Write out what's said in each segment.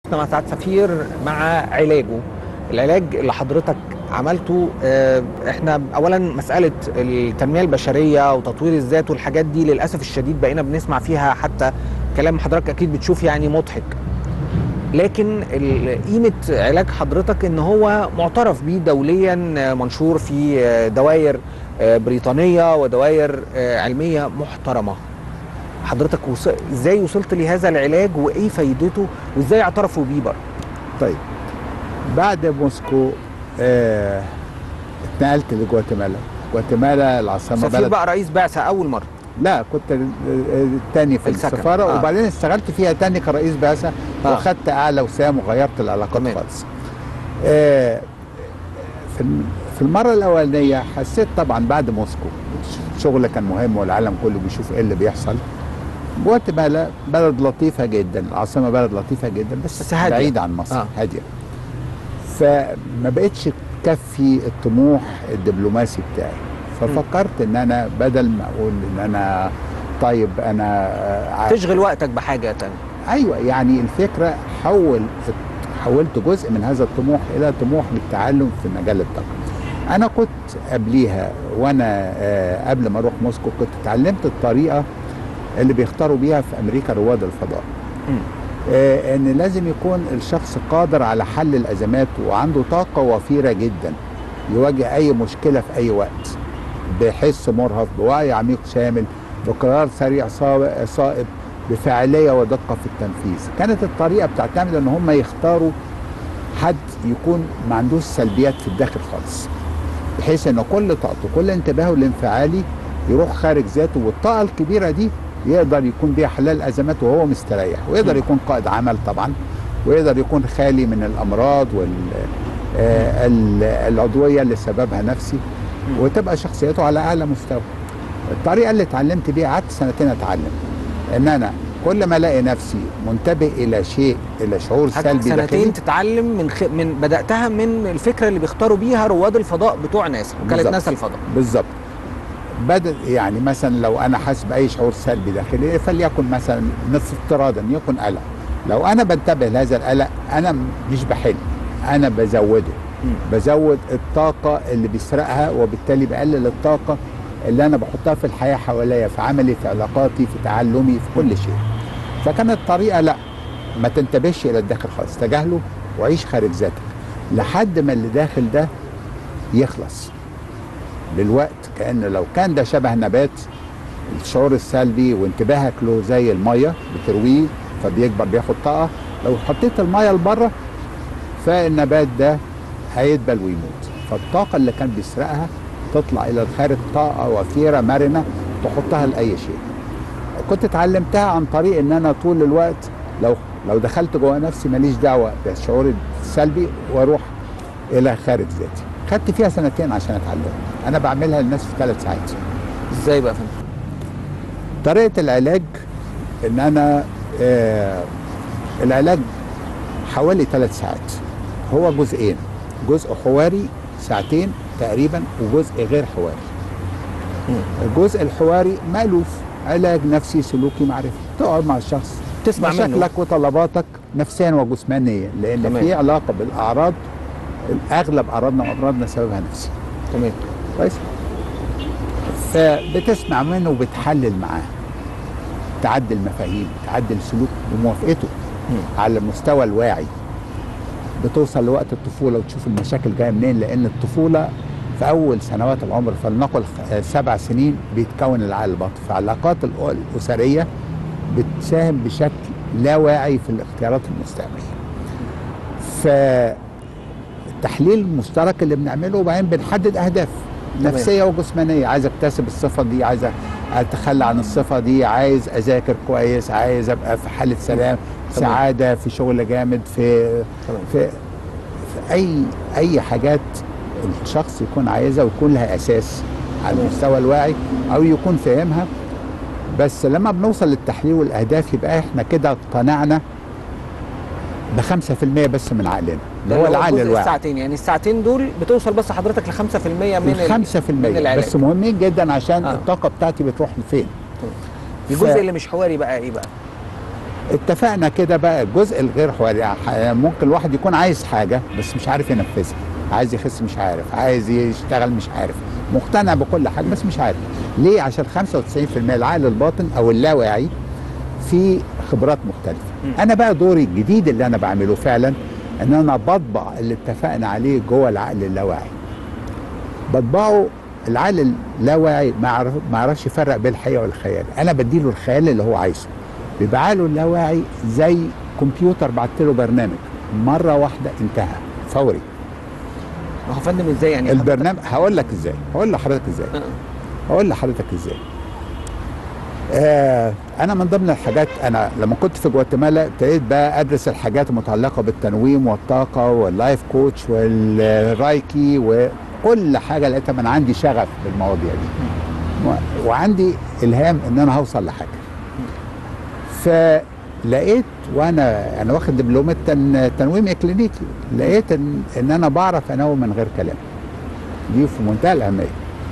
مع سعاد سفير مع علاجه العلاج اللي حضرتك عملته آه، احنا اولا مساله التنميه البشريه وتطوير الذات والحاجات دي للاسف الشديد بقينا بنسمع فيها حتى كلام حضرتك اكيد بتشوف يعني مضحك لكن ال- قيمه علاج حضرتك ان هو معترف بيه دوليا آه، منشور في آه، دوائر آه، بريطانيه ودوائر آه، علميه محترمه حضرتك وص... ازاي وصلت لهذا العلاج وايه فايدته وازاي اعترفوا بيه بره طيب بعد موسكو آه اتنقلت لجواتيمالا جواتيمالا العاصمه سفير بلد بقى رئيس بعثه اول مره لا كنت الثاني في السكن. السفاره آه. وبعدين اشتغلت فيها تاني كرئيس بعثه آه. واخدت اعلى وسام وغيرت العلاقات تمام. خالص آه في الم- في المره الاولانيه حسيت طبعا بعد موسكو الشغل كان مهم والعالم كله بيشوف ايه اللي بيحصل جواتيمالا بلد لطيفه جدا العاصمه بلد لطيفه جدا بس, بس هادية. بعيد عن مصر آه. آه. هاديه فما بقتش تكفي الطموح الدبلوماسي بتاعي ففكرت ان انا بدل ما اقول ان انا طيب انا آه، تشغل وقتك بحاجه تانية ايوه يعني الفكره حول حولت جزء من هذا الطموح الى طموح للتعلم في مجال الطاقه. انا كنت قبليها وانا آه، قبل ما اروح موسكو كنت اتعلمت الطريقه اللي بيختاروا بيها في امريكا رواد الفضاء. مم. آه، ان لازم يكون الشخص قادر على حل الازمات وعنده طاقه وفيره جدا يواجه اي مشكله في اي وقت بحس مرهف بوعي عميق شامل بقرار سريع صا- صائب بفاعليه ودقه في التنفيذ كانت الطريقه بتعتمد ان هم يختاروا حد يكون ما عندوش سلبيات في الداخل خالص بحيث ان كل طاقته كل انتباهه الانفعالي يروح خارج ذاته والطاقه الكبيره دي يقدر يكون بيها حلال الازمات وهو مستريح ويقدر م. يكون قائد عمل طبعا ويقدر يكون خالي من الامراض وال آه، ال- العضويه اللي سببها نفسي م. وتبقى شخصيته على اعلى مستوى الطريقه اللي اتعلمت بيها قعدت سنتين اتعلم ان انا كل ما الاقي نفسي منتبه الى شيء الى شعور حضرتك سلبي داخلي سنتين تتعلم من خ... من بداتها من الفكره اللي بيختاروا بيها رواد الفضاء بتوع ناسا وكاله بالظبط. ناسا الفضاء بالظبط بدل يعني مثلا لو انا حاسس باي شعور سلبي داخلي فليكن مثلا نصف افتراضا يكن قلق لو انا بنتبه لهذا القلق انا م- مش بحل انا بزوده مم. بزود الطاقه اللي بيسرقها وبالتالي بقلل الطاقه اللي انا بحطها في الحياه حواليا في عملي في علاقاتي في تعلمي في كل شيء فكانت الطريقه لا ما تنتبهش الى الداخل خالص تجاهله وعيش خارج ذاتك لحد ما اللي داخل ده يخلص للوقت كأن لو كان ده شبه نبات الشعور السلبي وانتباهك له زي المية بترويه فبيكبر بياخد طاقة لو حطيت المية لبره فالنبات ده هيدبل ويموت فالطاقة اللي كان بيسرقها تطلع إلى الخارج طاقة وفيرة مرنة تحطها لأي شيء كنت اتعلمتها عن طريق ان انا طول الوقت لو لو دخلت جوه نفسي ماليش دعوه بالشعور السلبي واروح الى خارج ذاتي خدت فيها سنتين عشان اتعلمها انا بعملها للناس في ثلاث ساعات ازاي بقى يا فندم طريقه العلاج ان انا آه العلاج حوالي ثلاث ساعات هو جزئين جزء حواري ساعتين تقريبا وجزء غير حواري الجزء الحواري مألوف علاج نفسي سلوكي معرفي تقعد مع الشخص تسمع منه مشاكلك وطلباتك نفسيا وجسمانيا لان تمام. في علاقه بالاعراض اغلب اعراضنا وامراضنا سببها نفسي تمام كويس فبتسمع منه وبتحلل معاه تعدل مفاهيم تعدل سلوك بموافقته مم. على المستوى الواعي بتوصل لوقت الطفوله وتشوف المشاكل جايه منين لان الطفوله في اول سنوات العمر فلنقل خ- سبع سنين بيتكون العقل الباطن فالعلاقات الأ- الاسريه بتساهم بشكل لا واعي في الاختيارات المستقبليه فالتحليل المشترك اللي بنعمله وبعدين بنحدد اهداف تمام. نفسيه وجسمانيه عايز اكتسب الصفه دي عايز اتخلى عن الصفه دي عايز اذاكر كويس عايز ابقى في حاله سلام تمام. سعاده في شغل جامد في تمام. في, في اي اي حاجات الشخص يكون عايزها ويكون لها اساس على تمام. المستوى الواعي او يكون فاهمها بس لما بنوصل للتحليل والاهداف يبقى احنا كده اقتنعنا ب 5% بس من عقلنا اللي هو العقل الجزء الواعي الساعتين يعني الساعتين دول بتوصل بس حضرتك ل 5% من ال- الخمسة في من المية العلاج بس مهمين جدا عشان آه. آه. الطاقة بتاعتي بتروح لفين الجزء ف- اللي مش حواري بقى ايه بقى اتفقنا كده بقى الجزء الغير حواري ح- ممكن الواحد يكون عايز حاجه بس مش عارف ينفذها عايز يخس مش عارف عايز يشتغل مش عارف مقتنع بكل حاجه بس مش عارف ليه عشان 95% العقل الباطن او اللاواعي في خبرات مختلفه م. انا بقى دوري الجديد اللي انا بعمله فعلا ان انا بطبع اللي اتفقنا عليه جوه العقل اللاواعي بطبعه العقل اللاواعي ما يعرف- ما يعرفش يفرق بين الحقيقه والخيال انا بديله الخيال اللي هو عايزه بيبقى عقله اللاواعي زي كمبيوتر بعت له برنامج مره واحده انتهى فوري ما هو فندم ازاي يعني البرنامج هقول لك ازاي هقول لحضرتك ازاي آه. هقول لحضرتك ازاي آه انا من ضمن الحاجات انا لما كنت في جواتيمالا ابتديت بقى ادرس الحاجات المتعلقه بالتنويم والطاقه واللايف كوتش والرايكي وكل حاجه لقيتها من عندي شغف بالمواضيع دي و- وعندي الهام ان انا هوصل لحاجه فلقيت وانا انا واخد دبلومه تن- تنويم اكلينيكي لقيت ان, إن انا بعرف انوم من غير كلام دي في منتهى الاهميه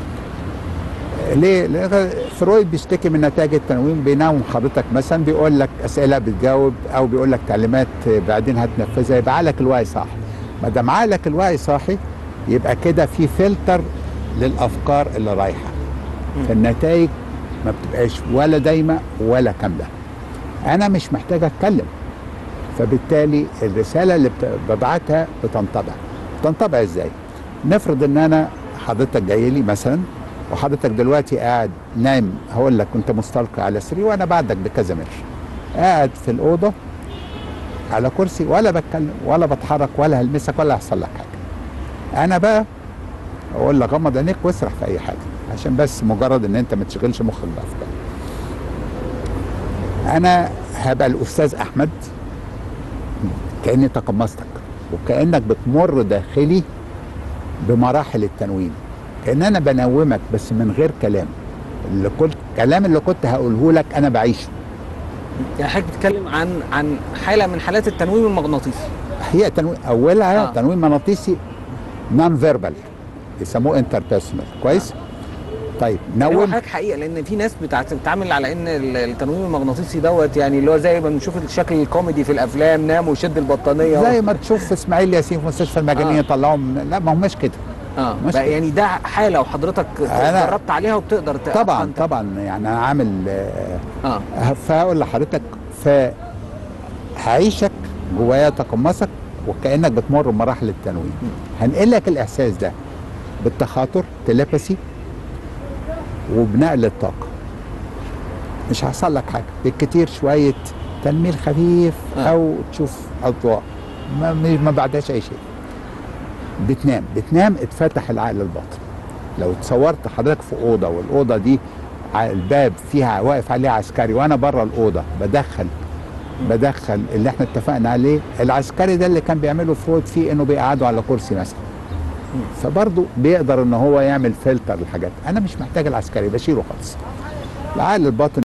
ليه؟ لأن فرويد بيشتكي من نتائج التنويم بينام حضرتك مثلا بيقول لك اسئله بتجاوب او بيقول لك تعليمات بعدين هتنفذها يبقى عقلك الواعي صاحي ما دام عقلك الواعي صاحي يبقى كده في فلتر للافكار اللي رايحه فالنتائج ما بتبقاش ولا دايمه ولا كامله انا مش محتاج اتكلم فبالتالي الرساله اللي بت- ببعتها بتنطبع تنطبع ازاي نفرض ان انا حضرتك جاي لي مثلا وحضرتك دلوقتي قاعد نايم هقول لك كنت مستلقي على سرير وانا بعدك بكذا متر قاعد في الاوضه على كرسي ولا بتكلم ولا بتحرك ولا هلمسك ولا هيحصل لك حاجه انا بقى اقول لك غمض عينيك واسرح في اي حاجه عشان بس مجرد ان انت ما تشغلش مخك بافكار انا هبقى الاستاذ احمد كاني تقمصتك وكانك بتمر داخلي بمراحل التنويم كان انا بنومك بس من غير كلام اللي كنت الكلام اللي كنت هقوله لك انا بعيشه يعني حضرتك بتتكلم عن عن حاله من حالات التنويم المغناطيسي هي تنويم اولها آه. آه. تنويم مغناطيسي نون فيربال يسموه انتربيرسونال كويس طيب يعني هو نوم حضرتك حقيقه لان في ناس بتاعت- بتتعامل على ان ال- التنويم المغناطيسي دوت يعني اللي هو زي ما بنشوف الشكل الكوميدي في الافلام نام وشد البطانيه زي ما تشوف في اسماعيل ياسين في مستشفى المجانين آه. يطلعهم لا ما هماش كده اه مش بقى يعني ده حاله وحضرتك أنا- جربت عليها وبتقدر ت- طبعا أنت- طبعا يعني انا عامل آه، اه فهقول لحضرتك فهعيشك جوايا تقمصك وكانك بتمر بمراحل التنويم هنقل لك الاحساس ده بالتخاطر تليباسي وبنقل الطاقه مش هيحصل لك حاجه بالكتير شويه تنميل خفيف آه. او تشوف اضواء ما, ما بعدهاش اي شيء بتنام بتنام اتفتح العقل الباطن لو تصورت حضرتك في اوضه والاوضه دي ع- الباب فيها واقف عليه عسكري وانا بره الاوضه بدخل بدخل اللي احنا اتفقنا عليه العسكري ده اللي كان بيعمله فرويد فيه انه بيقعده على كرسي مثلا فبرضه بيقدر ان هو يعمل فلتر للحاجات انا مش محتاج العسكري بشيله خالص العقل الباطن